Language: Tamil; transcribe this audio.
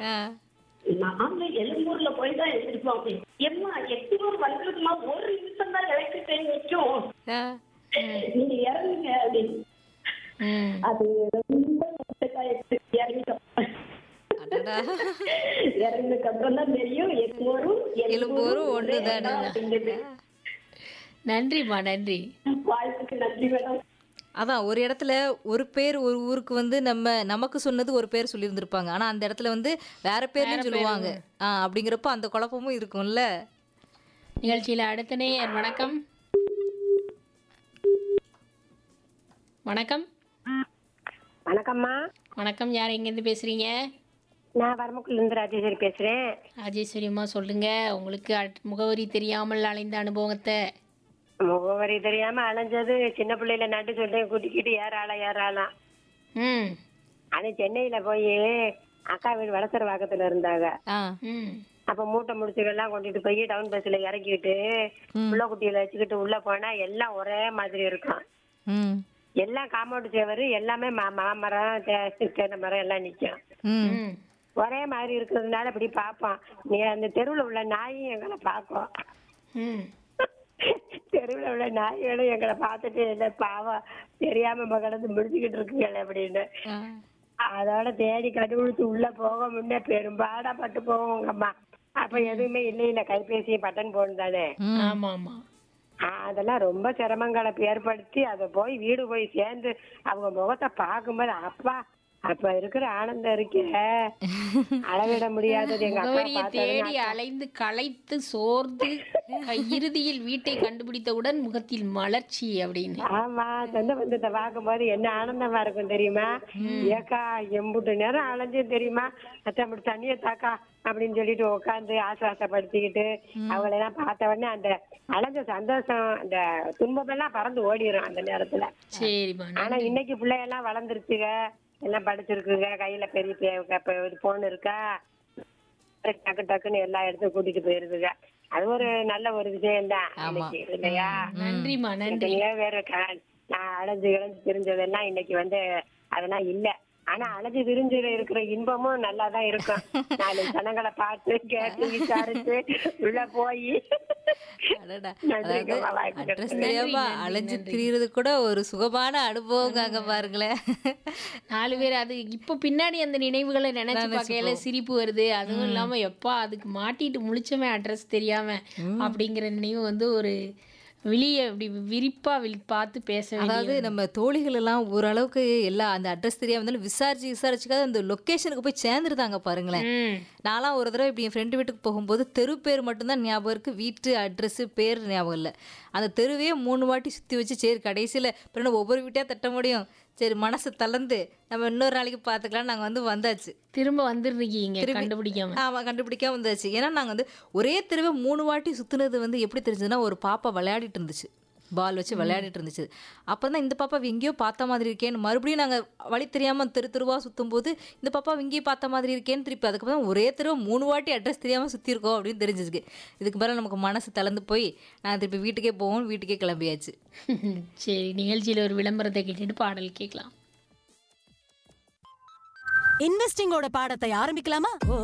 ஆ. நாங்க எழும்பூர்ல போய் தான் எழுந்திருப்போம் எம்மா எத்தூர் வந்துருக்குமா ஒரு நிமிஷம் தான் எலக்ட்ரிக் ட்ரெயின் நிற்கும் ஆ. நீங்க இறங்குங்க அப்படின்னு ம். அது ரொம்ப கஷ்டமாயிடுச்சு இறங்கிட்டோம் அடடா. இறங்கினதுக்கு அப்புறம் தான் தெரியும் எக்மோரும் எழும்பூரும் ஒண்ணுதானே. அப்படிங்கிறது நன்றிம்மா நன்றி வாழ்த்துக்கு நன்றி மேடம் அதான் ஒரு இடத்துல ஒரு பேர் ஒரு ஊருக்கு வந்து நம்ம நமக்கு சொன்னது ஒரு பேர் சொல்லியிருந்திருப்பாங்க ஆனா அந்த இடத்துல வந்து வேற பேர்னு சொல்லுவாங்க ஆ அப்படிங்கிறப்ப அந்த குழப்பமும் இருக்கும்ல நிகழ்ச்சியில அடுத்த நேயர் வணக்கம் வணக்கம் வணக்கம்மா வணக்கம் யார் எங்கேருந்து பேசுறீங்க நான் வரமுக்குள்ள இருந்து ராஜேஸ்வரி பேசுறேன் ராஜேஸ்வரி அம்மா சொல்லுங்க உங்களுக்கு அட்- முகவரி தெரியாமல் அலைந்த அனுபவத்தை முகவரி தெரியாம அலைஞ்சது சின்ன பிள்ளையில நட்டு சொல்லிட்டு கூட்டிக்கிட்டு ஏறாளாம் ஏறாளாம் ம் அது சென்னையில போய் அக்கா வீடு வடசர வாக்கத்துல இருந்தாங்க ஆ ம் அப்ப மூட்டை முடிச்சுகள்லாம் கொண்டுட்டு போய் டவுன் பஸ்ல இறக்கிட்டு உள்ள குட்டியில வச்சுக்கிட்டு உள்ள போனா எல்லாம் ஒரே மாதிரி இருக்கும் ம் எல்லாம் காம்பவுண்ட் சேவரு எல்லாமே மா- மாமரம் தே- தென்னை மரம் எல்லாம் நிக்கும் ம் ம் ஒரே மாதிரி இருக்கிறதுனால இப்படி பார்ப்போம் நீ அந்த தெருவுல உள்ள நாயும் எங்களை பார்க்கும் ம் தெருவில் உள்ள நாய்களும் எங்களை பார்த்துட்டு இல்லை பாவம் தெரியாம மகளந்து முடிச்சுக்கிட்டு இருக்குங்களே அப்படின்னு ஆ. அதோட தேடி கண்டுபிடிச்சு உள்ள போக முன்னே பெரும்பாடா பட்டு போவோங்கம்மா அப்ப எதுவுமே இல்லை இல்ல கைபேசி பட்டன் போன் தானே ஆமா ஆமா ஆஹ் அதெல்லாம் ரொம்ப சிரமங்களை ஏற்படுத்தி அதை போய் வீடு போய் சேர்ந்து அவங்க முகத்தை பார்க்கும்போது அப்பா அப்ப இருக்கிற ஆனந்தம் இருக்கே அளவிட முடியாதது எங்க அக்கா முகவரியை பார்த்ததுன்னா தேடி அலைந்து களைத்து சோர்ந்து அஹ், இறுதியில் வீட்டை கண்டுபிடித்தவுடன் முகத்தில் மலர்ச்சி அப்படின்னு ஆமா சொந்த பந்தத்தை பார்க்கும்போது என்ன ஆனந்தமா இருக்கும் தெரியுமா ஏக்கா எம்புட்டு நேரம் அலைஞ்சு தெரியுமா அத்தை அப்படி தண்ணிய தாக்கா அப்படின்னு சொல்லிட்டு உட்காந்து ஆசுவாசப்படுத்திக்கிட்டு அவங்கள எல்லாம் பார்த்த உடனே அந்த அலைஞ்ச சந்தோஷம் அந்த துன்பமெல்லாம் பறந்து ஓடிடும் அந்த நேரத்துல சரிம்மா ஆனா இன்னைக்கு பிள்ளையெல்லாம் வளர்ந்துருச்சுங்க எல்லாம் படிச்சிருக்குங்க கையில பெரிய போன் இருக்கா டக்கு டக்குன்னு எல்லா இடத்துக்கும் கூட்டிட்டு போயிருதுங்க அது ஒரு நல்ல ஒரு விஷயம் தான் இன்னைக்கு இல்லையா நன்றிம்மா நன்றி எத்தனையோ பேர் இருக்காங்க நான் அலைஞ்சு இழைஞ்சு தெரிஞ்சதெல்லாம் இன்னைக்கு வந்து அதெல்லாம் இல்ல ஆனா அலைஞ்சு திரிஞ்சு இருக்கிற இன்பமும் நல்லா தான் இருக்கும் நாலு ஜனங்களை பார்த்து கேட்டு விசாரிச்சு உள்ள போய் அடடா. நன்றிங்க, அதாவது வாய்ப்பு அட்ரஸ் கொடுத்ததுக்கு. தெரியாம அலைஞ்சு திரியறது கூட ஒரு சுகமான அனுபவங்க பாருங்களேன் நாலு பேர் அது இப்போ பின்னாடி அந்த நினைவுகளை நினைச்சு பார்க்கையில சிரிப்பு வருது அதுவும் இல்லாம எப்பா அதுக்கு மாட்டிட்டு முழிச்சமே அட்ரஸ் தெரியாம அப்படிங்கிற நினைவு வந்து ஒரு வெளியே இப்படி விரிப்பா வில் பார்த்து பேச அதாவது வேண்டிய நம்ம தோழிகள் எல்லாம் ஓரளவுக்கு எல்லா அந்த அட்ரஸ் தெரியாம இருந்தாலும் விசாரிச்சு விசாரிச்சுக்காத அந்த லொக்கேஷனுக்கு போய் சேர்ந்துருந்தாங்க பாருங்களேன் ம் நான்லாம் ஒரு தடவை இப்படி என் ஃப்ரெண்டு வீட்டுக்கு போகும்போது தெரு பேர் மட்டும்தான் ஞாபகம் இருக்கு வீட்டு அட்ரஸ் பேர் ஞாபகம் இல்லை அந்த தெருவே மூணு வாட்டி சுற்றி வச்சு சரி கடைசியில் பிறகு ஒவ்வொரு வீட்டையாக தட்ட முடியும் சரி மனசு தளர்ந்து நம்ம இன்னொரு நாளைக்கு பார்த்துக்கலாம் நாங்கள் வந்து வந்தாச்சு திரும்ப வந்துருக்கீங்க கண்டுபிடிக்காம ஆமாம் கண்டுபிடிக்காம வந்தாச்சு ஏன்னா நாங்கள் வந்து ஒரே தெருவை மூணு வாட்டி சுற்றுனது வந்து எப்படி தெரிஞ்சதுன்னா ஒரு பாப்பா விளையாடிட்டு இருந்துச்சு பால் வச்சு விளையாடிட்டு இருந்துச்சு அப்போ தான் இந்த பாப்பா எங்கேயோ பார்த்த மாதிரி இருக்கேன்னு மறுபடியும் நாங்கள் வழி தெரியாமல் தெரு தெருவா சுற்றும் போது இந்த பாப்பா இங்கேயே பார்த்த மாதிரி இருக்கேன்னு திருப்பி அதுக்கப்புறம் ஒரே தெருவை மூணு வாட்டி அட்ரஸ் தெரியாமல் சுற்றிருக்கோம் அப்படின்னு தெரிஞ்சிருக்கு இதுக்கு பிறகு நமக்கு மனசு தளர்ந்து போய் நான் திருப்பி வீட்டுக்கே போவோம் வீட்டுக்கே கிளம்பியாச்சு சரி நிகழ்ச்சியில ஒரு விளம்பரத்தை கேட்டுட்டு பாடல் கேட்கலாம் இன்வெஸ்டிங்கோட பாடத்தை ஆரம்பிக்கலாமா